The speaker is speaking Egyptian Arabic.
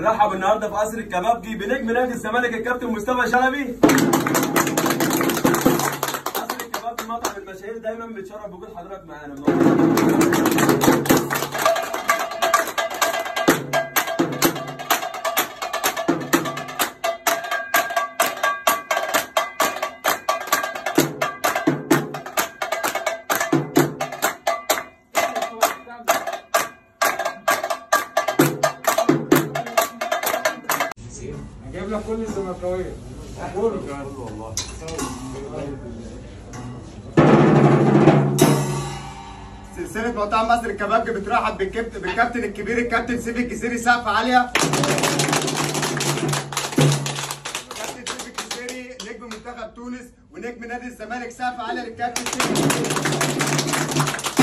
بنرحب النهارده في قصر الكبابجي بنجم نادي الزمالك الكابتن مصطفى شلبي قصر الكبابجي مطعم المشاهير دايما بيتشرف بوجود حضرتك معانا هجيب لك كل الزملكاويه كله سلسلة مطاعم مصر الكبابجي بترحب بالكابتن بالكابتن الكبير الكابتن سيف الجزيري سقف عالية كابتن سيف الجزيري نجم منتخب تونس ونجم نادي الزمالك سقف عالية للكابتن سيف الجزيري